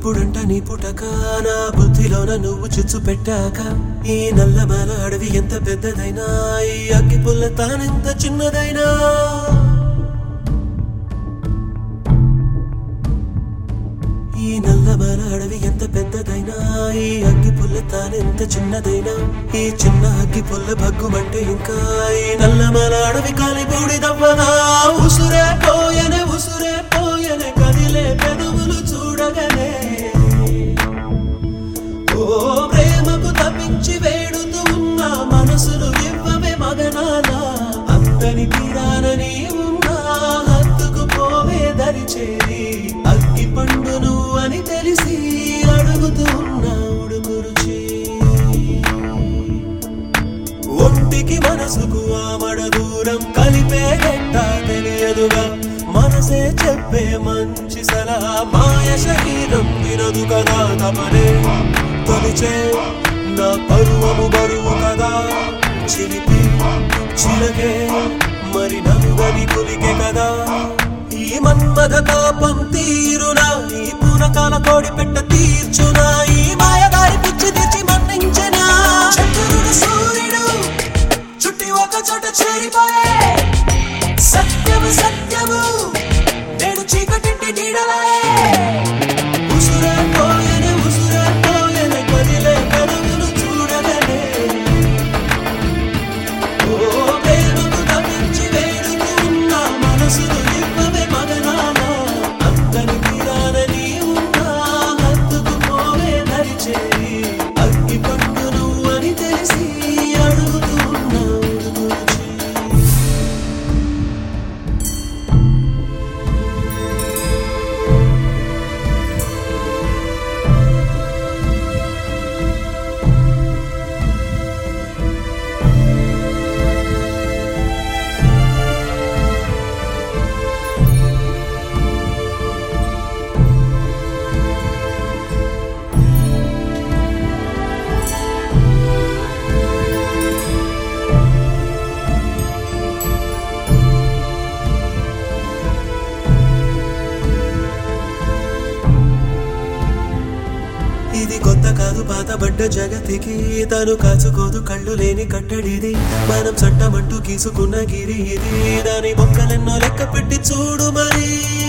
ఎప్పుడంట నీ పుటక నా బుద్ధిలోన నువ్వు చుచ్చు పెట్టాక ఈ నల్లమల అడవి ఎంత పెద్దదైనా ఈ అగ్గి పుల్ల తానెంత చిన్నదైనా ఈ నల్లమల అడవి ఎంత పెద్దదైనా ఈ అగ్గి పుల్ల తానెంత చిన్నదైనా ఈ చిన్న అగ్గి పుల్ల భగ్గుమంటే ఇంకా ఈ నల్లమల అడవి కాలి బూడిదవ్వగా ఉసురే పోయనే ఉసురే పోయనే కదిలే పెదవులు చూడగనే ఓ ప్రేమకు తప్పించి వేడుతూ ఉన్న మనసులు ఇవ్వవే మగనాల అంతని తీరానని ఉన్నా హత్తుకు పోవే దరి చేరి అగ్గి పండు నువ్వు అని తెలిసి అడుగుతూ ఉన్నా ఉడుకు రుచి ఒంటికి మనసుకు ఆమడ దూరం కలిపే గంట తెలియదుగా మనసే చెప్పే మంచి సలహా మాయ శరీరం వినదు కదా తమనే తొలిచే నా పరువము బరువు కదా చిలిపి చిలకే మరి నలుగని కులికే కదా ఈ మన్మథ తాపం తీరునా ఈ పూనకాల కోడి పెట్ట తీర్చునా ఈ మాయగారి పిచ్చి తెచ్చి మన్నించనా చంద్రుడు సూర్యుడు చుట్టి ఒక చోట చేరిపోయే సత్యము సత్యము నేడు చీకటింటి నీడలాయే ఉసురే పోయనే ఉసురే పోయనే కదిలే కనుగులు చూడగనే ఓ ప్రేమకు తప్పించి వేడుతూ ఉన్న మనసును ఇవ్వవే మగనాల అంతని తీరానని ఉన్నా హత్తుకు పోవే దరిచేరి అగ్గి పండు నువ్వు అని తెలిసి అడుగుతూ ఉన్నా ఉడుకు రుచి. ఇది కొత్త కాదు పాతబడ్డ జగతికి తను కాచుకోదు కళ్ళు లేని కట్టడిది మనం చట్టమంటూ గీసుకున్న గిరి ఇది దాని మొక్కలెన్నో లెక్క పెట్టి చూడు మరి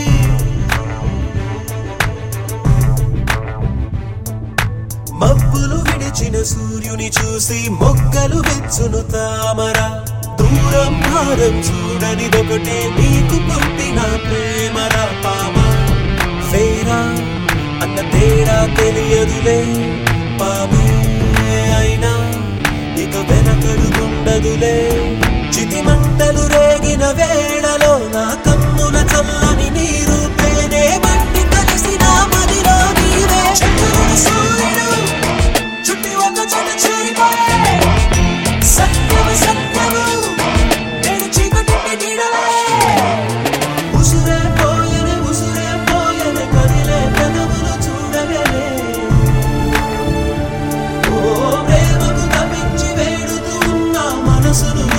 మబ్బులు విడిచిన సూర్యుని చూసి మొగ్గలు వెచ్చును తామర దూరం భారం చూడనిదొకటే నీకు పుట్టిన ప్రేమరా పామ ఫేరా అన్న తేడా తెలియదులే పామే అయినా ఇక వెనకడుగుండదులే చితి మంటలు రేగిన వేళలో నా కన్నుల చల్లని నీరు పేనే మట్టి కలిసిన మదిలో నీవే చంద్రుడు సూర్యుడు చుట్టి ఒక చోట చేరిపోయే సత్యము సత్యము నేడు చీకటింటి నీడలే ఉసురే పోయనే ఉసురే పోయనే కదిలే పెదవులు చూడగలే ఓ ప్రేమకు తప్పించి వేడుతూ ఉన్న మనసును